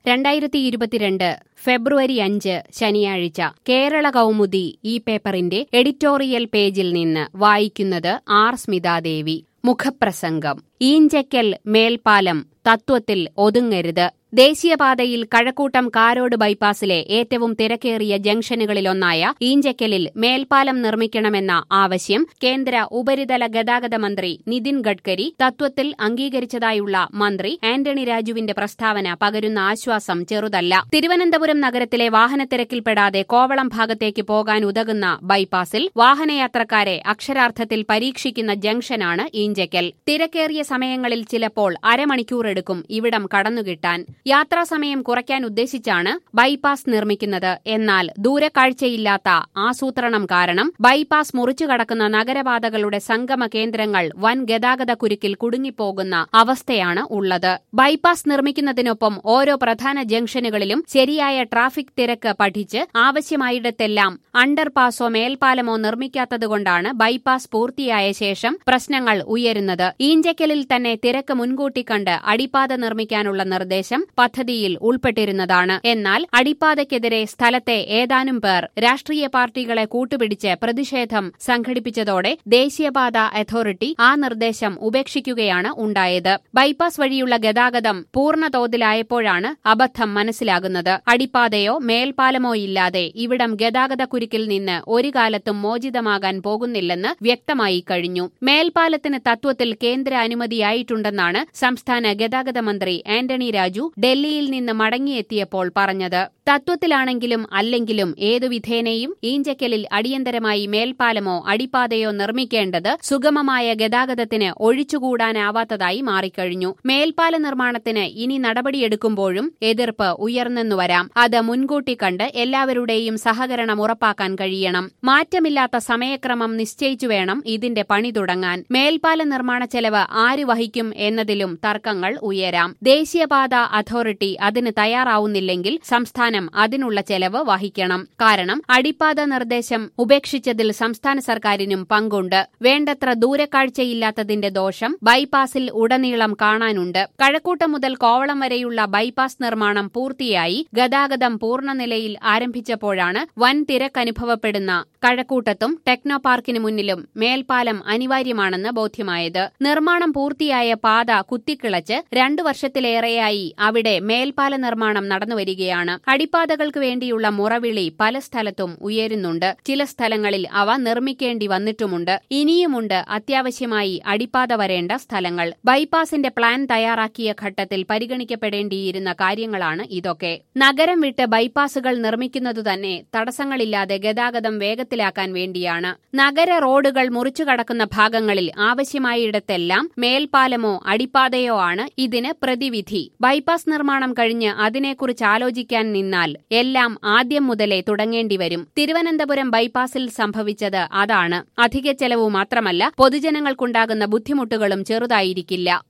രണ്ടായിരത്തി ഇരുപത്തിരണ്ട് ഫെബ്രുവരി അഞ്ച് ശനിയാഴ്ച കേരള കൗമുദി ഈ പേപ്പറിന്റെ എഡിറ്റോറിയൽ പേജിൽ നിന്ന് വായിക്കുന്നത് ആർ സ്മിതാദേവി മുഖപ്രസംഗം ഈഞ്ചക്കൽ മേൽപ്പാലം തത്വത്തിൽ ഒതുങ്ങരുത് ദേശീയപാതയിൽ കഴക്കൂട്ടം കാരോട് ബൈപ്പാസിലെ ഏറ്റവും തിരക്കേറിയ ജംഗ്ഷനുകളിലൊന്നായ ഈഞ്ചക്കലിൽ മേൽപ്പാലം നിർമ്മിക്കണമെന്ന ആവശ്യം കേന്ദ്ര ഉപരിതല ഗതാഗത മന്ത്രി നിതിൻ ഗഡ്കരി തത്വത്തിൽ അംഗീകരിച്ചതായുള്ള മന്ത്രി ആന്റണി രാജുവിന്റെ പ്രസ്താവന പകരുന്ന ആശ്വാസം ചെറുതല്ല തിരുവനന്തപുരം നഗരത്തിലെ വാഹനത്തിരക്കിൽപ്പെടാതെ കോവളം ഭാഗത്തേക്ക് പോകാൻ ഉതകുന്ന ബൈപ്പാസിൽ വാഹനയാത്രക്കാരെ അക്ഷരാർത്ഥത്തിൽ പരീക്ഷിക്കുന്ന ജംഗ്ഷനാണ് ഈഞ്ചക്കൽ തിരക്കേറിയ സമയങ്ങളിൽ ചിലപ്പോൾ അരമണിക്കൂറെടുക്കും ഇവിടം കടന്നുകിട്ടാൻ യാത്രാസമയം കുറയ്ക്കാൻ ഉദ്ദേശിച്ചാണ് ബൈപ്പാസ് നിർമ്മിക്കുന്നത് എന്നാൽ ദൂരക്കാഴ്ചയില്ലാത്ത ആസൂത്രണം കാരണം ബൈപ്പാസ് മുറിച്ചു കടക്കുന്ന നഗരപാതകളുടെ സംഗമ കേന്ദ്രങ്ങൾ വൻ ഗതാഗത കുരുക്കിൽ കുടുങ്ങിപ്പോകുന്ന അവസ്ഥയാണ് ഉള്ളത് ബൈപ്പാസ് നിർമ്മിക്കുന്നതിനൊപ്പം ഓരോ പ്രധാന ജംഗ്ഷനുകളിലും ശരിയായ ട്രാഫിക് തിരക്ക് പഠിച്ച് ആവശ്യമായിടത്തെല്ലാം അണ്ടർപാസോ മേൽപ്പാലമോ നിർമ്മിക്കാത്തതുകൊണ്ടാണ് ബൈപ്പാസ് പൂർത്തിയായ ശേഷം പ്രശ്നങ്ങൾ ഉയരുന്നത് ഈഞ്ചക്കലിൽ തന്നെ തിരക്ക് മുൻകൂട്ടി കണ്ട് അടിപ്പാത നിർമ്മിക്കാനുള്ള നിർദ്ദേശം പദ്ധതിയിൽ ഉൾപ്പെട്ടിരുന്നതാണ് എന്നാൽ അടിപ്പാതയ്ക്കെതിരെ സ്ഥലത്തെ ഏതാനും പേർ രാഷ്ട്രീയ പാർട്ടികളെ കൂട്ടുപിടിച്ച് പ്രതിഷേധം സംഘടിപ്പിച്ചതോടെ ദേശീയപാത അതോറിറ്റി ആ നിർദ്ദേശം ഉപേക്ഷിക്കുകയാണ് ഉണ്ടായത് ബൈപ്പാസ് വഴിയുള്ള ഗതാഗതം പൂർണ്ണതോതിലായപ്പോഴാണ് അബദ്ധം മനസ്സിലാകുന്നത് അടിപ്പാതയോ മേൽപ്പാലമോ ഇല്ലാതെ ഇവിടം ഗതാഗത കുരുക്കിൽ നിന്ന് ഒരു കാലത്തും മോചിതമാകാൻ പോകുന്നില്ലെന്ന് വ്യക്തമായി കഴിഞ്ഞു മേൽപ്പാലത്തിന് തത്വത്തിൽ കേന്ദ്ര അനുമതിയായിട്ടുണ്ടെന്നാണ് സംസ്ഥാന ഗതാഗത മന്ത്രി ആന്റണി രാജു ഡൽഹിയിൽ നിന്ന് മടങ്ങിയെത്തിയപ്പോൾ പറഞ്ഞത് തത്വത്തിലാണെങ്കിലും അല്ലെങ്കിലും ഏതു വിധേനയും ഈഞ്ചക്കലിൽ അടിയന്തരമായി മേൽപ്പാലമോ അടിപ്പാതയോ നിർമ്മിക്കേണ്ടത് സുഗമമായ ഗതാഗതത്തിന് ഒഴിച്ചുകൂടാനാവാത്തതായി മാറിക്കഴിഞ്ഞു മേൽപ്പാല നിർമ്മാണത്തിന് ഇനി നടപടിയെടുക്കുമ്പോഴും എതിർപ്പ് ഉയർന്നെന്നു വരാം അത് മുൻകൂട്ടി കണ്ട് എല്ലാവരുടെയും സഹകരണം ഉറപ്പാക്കാൻ കഴിയണം മാറ്റമില്ലാത്ത സമയക്രമം നിശ്ചയിച്ചു വേണം ഇതിന്റെ പണി തുടങ്ങാൻ മേൽപ്പാല നിർമ്മാണ ചെലവ് ആര് വഹിക്കും എന്നതിലും തർക്കങ്ങൾ ഉയരാം ദേശീയപാത അതോറിറ്റി അതിന് തയ്യാറാവുന്നില്ലെങ്കിൽ സംസ്ഥാനം അതിനുള്ള ചെലവ് വഹിക്കണം കാരണം അടിപ്പാത നിർദ്ദേശം ഉപേക്ഷിച്ചതിൽ സംസ്ഥാന സർക്കാരിനും പങ്കുണ്ട് വേണ്ടത്ര ദൂരക്കാഴ്ചയില്ലാത്തതിന്റെ ദോഷം ബൈപ്പാസിൽ ഉടനീളം കാണാനുണ്ട് കഴക്കൂട്ടം മുതൽ കോവളം വരെയുള്ള ബൈപ്പാസ് നിർമ്മാണം പൂർത്തിയായി ഗതാഗതം പൂർണ്ണനിലയിൽ ആരംഭിച്ചപ്പോഴാണ് വൻ തിരക്കനുഭവപ്പെടുന്ന കഴക്കൂട്ടത്തും ടെക്നോ പാർക്കിന് മുന്നിലും മേൽപ്പാലം അനിവാര്യമാണെന്ന് ബോധ്യമായത് നിർമ്മാണം പൂർത്തിയായ പാത കുത്തിക്കിളച്ച് രണ്ടു വർഷത്തിലേറെയായി അവിടെ മേൽപ്പാല നിർമ്മാണം നടന്നുവരികയാണ് അടിപ്പാതകൾക്ക് വേണ്ടിയുള്ള മുറവിളി പല സ്ഥലത്തും ഉയരുന്നുണ്ട് ചില സ്ഥലങ്ങളിൽ അവ നിർമ്മിക്കേണ്ടി വന്നിട്ടുമുണ്ട് ഇനിയുമുണ്ട് അത്യാവശ്യമായി അടിപ്പാത വരേണ്ട സ്ഥലങ്ങൾ ബൈപ്പാസിന്റെ പ്ലാൻ തയ്യാറാക്കിയ ഘട്ടത്തിൽ പരിഗണിക്കപ്പെടേണ്ടിയിരുന്ന കാര്യങ്ങളാണ് ഇതൊക്കെ നഗരം വിട്ട് ബൈപ്പാസുകൾ നിർമ്മിക്കുന്നതു തന്നെ തടസ്സങ്ങളില്ലാതെ ഗതാഗതം വേഗത്തിലാക്കാൻ വേണ്ടിയാണ് നഗര റോഡുകൾ മുറിച്ചു കടക്കുന്ന ഭാഗങ്ങളിൽ ആവശ്യമായിടത്തെല്ലാം മേൽപ്പാലമോ അടിപ്പാതയോ ആണ് ഇതിന് പ്രതിവിധി ബൈപ്പാസ് നിർമ്മാണം കഴിഞ്ഞ് അതിനെക്കുറിച്ച് ആലോചിക്കാൻ നിന്നാൽ എല്ലാം ആദ്യം മുതലേ തുടങ്ങേണ്ടി വരും തിരുവനന്തപുരം ബൈപ്പാസിൽ സംഭവിച്ചത് അതാണ് അധിക ചെലവു മാത്രമല്ല പൊതുജനങ്ങൾക്കുണ്ടാകുന്ന ബുദ്ധിമുട്ടുകളും ചെറുതായിരിക്കില്ല